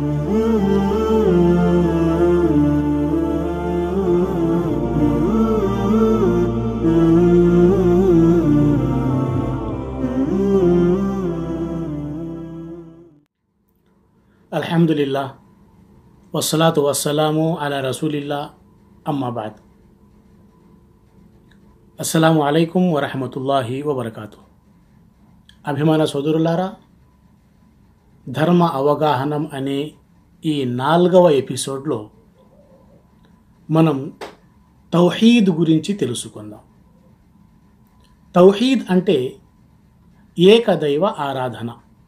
అల్హమ్దులిల్లా వస్సలాతు వస్సలాము అలా రసూలిల్లా అమ్మాబాద్ అస్సలాము అలైకుం వరహమతుల్లాహి వబర్కాతు అభిమాన సోదరులారా ధర్మ అవగాహనం అనే ఈ నాలుగవ ఎపిసోడ్లో మనం తౌహీద్ గురించి తెలుసుకుందాం తౌహీద్ అంటే ఏకదైవ ఆరాధన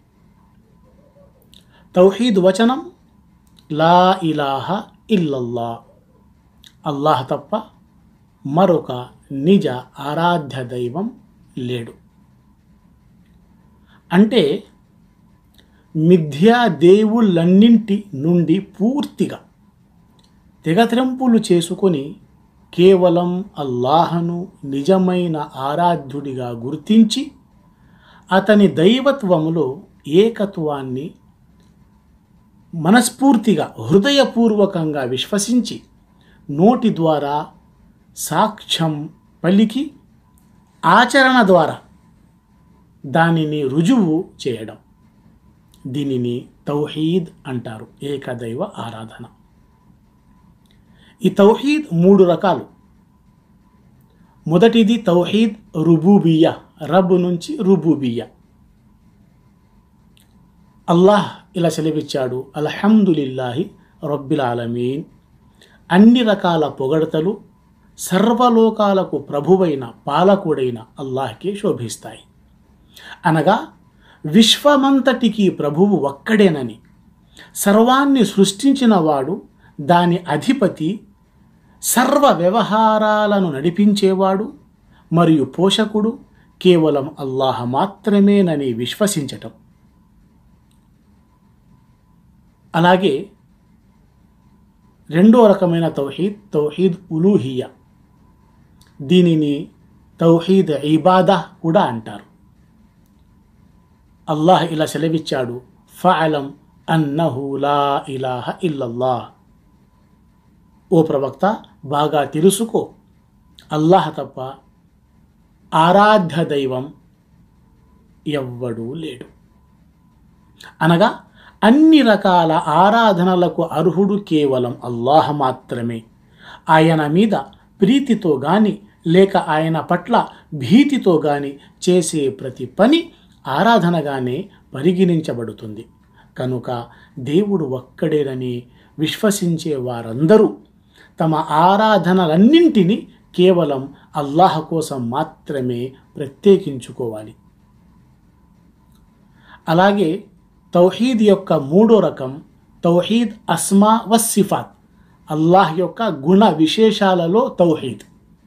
తౌహీద్ వచనం లా ఇలాహ ఇల్లల్లా అల్లాహ్ తప్ప మరొక నిజ ఆరాధ్య దైవం లేడు అంటే మిథ్యా దేవుళ్ళన్నింటి నుండి పూర్తిగా తెగత్రెంపులు చేసుకొని కేవలం అల్లాహను నిజమైన ఆరాధ్యుడిగా గుర్తించి అతని దైవత్వములో ఏకత్వాన్ని మనస్ఫూర్తిగా హృదయపూర్వకంగా విశ్వసించి నోటి ద్వారా సాక్ష్యం పలికి ఆచరణ ద్వారా దానిని రుజువు చేయడం దీనిని తౌహీద్ అంటారు ఏకదైవ ఆరాధన ఈ తౌహీద్ మూడు రకాలు మొదటిది తౌహీద్ రుబూబియా రబ్ నుంచి రుబూబియా అల్లాహ్ ఇలా సెలవిచ్చాడు అల్హమ్దులిల్లాహి రబ్బిల్ ఆలమీన్ అన్ని రకాల పొగడతలు సర్వలోకాలకు ప్రభువైన పాలకుడైన అల్లాహ్కే శోభిస్తాయి అనగా విశ్వమంతటికి ప్రభువు ఒక్కడేనని సర్వాన్ని సృష్టించిన వాడు దాని అధిపతి సర్వ వ్యవహారాలను నడిపించేవాడు మరియు పోషకుడు కేవలం అల్లాహ్ మాత్రమేనని విశ్వసించటం అలాగే రెండో రకమైన తౌహీద్ తౌహీద్ ఉలూహియా దీనిని తౌహీద్ ఇబాదా కూడా అంటారు అల్లాహ్ ఇలా సెలవిచ్చాడు ఫఅలం అన్నహు లా ఇలాహ ఇల్లల్లాహ్ ఓ ప్రవక్త బాగా తెలుసుకో అల్లాహ్ తప్ప ఆరాధ్య దైవం ఎవ్వడూ లేడు అనగా అన్ని రకాల ఆరాధనలకు అర్హుడు కేవలం అల్లాహ్ మాత్రమే ఆయన మీద ప్రీతితో గాని లేక ఆయన పట్ల భీతితో గాని చేసే ప్రతి పని ఆరాధనగానే పరిగణించబడుతుంది కనుక దేవుడు ఒక్కడేనని విశ్వసించే వారందరూ తమ ఆరాధనలన్నింటినీ కేవలం అల్లాహ్ కోసం మాత్రమే ప్రత్యేకించుకోవాలి అలాగే తౌహీద్ యొక్క మూడో రకం తౌహీద్ అస్మా వస్సిఫాత్ అల్లాహ్ యొక్క గుణ విశేషాలలో తౌహీద్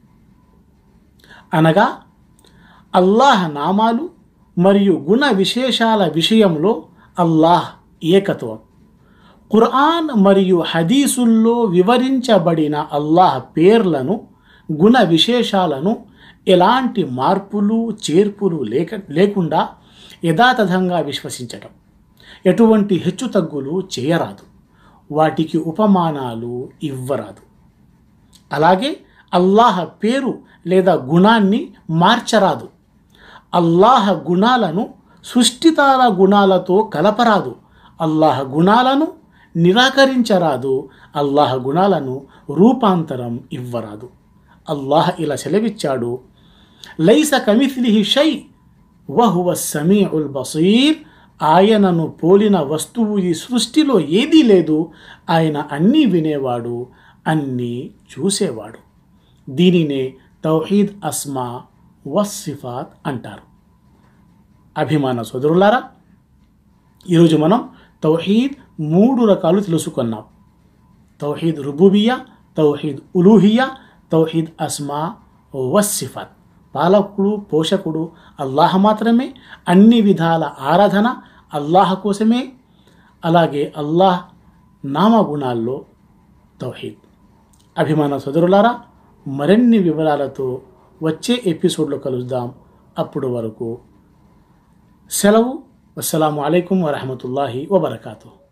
అనగా అల్లాహ్ నామాలు మరియు గుణ విశేషాల విషయంలో అల్లాహ్ ఏకత్వం ఖుర్ఆన్ మరియు హదీసుల్లో వివరించబడిన అల్లాహ్ పేర్లను గుణ విశేషాలను ఎలాంటి మార్పులు చేర్పులు లేక లేకుండా యథాతథంగా విశ్వసించటం ఎటువంటి హెచ్చుతగ్గులు చేయరాదు వాటికి ఉపమానాలు ఇవ్వరాదు అలాగే అల్లాహ్ పేరు లేదా గుణాన్ని మార్చరాదు అల్లాహ గుణాలను సృష్టితాల గుణాలతో కలపరాదు అల్లాహ గుణాలను నిరాకరించరాదు అల్లాహ గుణాలను రూపాంతరం ఇవ్వరాదు అల్లాహ్ ఇలా సెలవిచ్చాడు లైస కమిథ్లిహి షై వహువ సమీఉల్ బసీర్ ఆయనను పోలిన వస్తువు ఈ సృష్టిలో ఏదీ లేదు ఆయన అన్నీ వినేవాడు అన్నీ చూసేవాడు దీనినే తౌహీద్ అస్మా వస్సిఫాత్ అంటారు అభిమాన సోదరులారా ఈరోజు మనం తౌహీద్ మూడు రకాలు తెలుసుకున్నాం తౌహీద్ రుబూబియా తౌహీద్ ఉలూహియా తౌహీద్ అస్మా వస్సిఫాత్ పాలకుడు పోషకుడు అల్లాహ్ మాత్రమే అన్ని విధాల ఆరాధన అల్లాహ్ కోసమే అలాగే అల్లాహ్ నామగుణాల్లో తౌహీద్ అభిమాన సోదరులారా మరిన్ని వివరాలతో వచ్చే ఎపిసోడ్లో కలుద్దాం అప్పుడు వరకు సెలవు అస్సలం అయికం వరహమతుల్లాహి వబర్కాతూ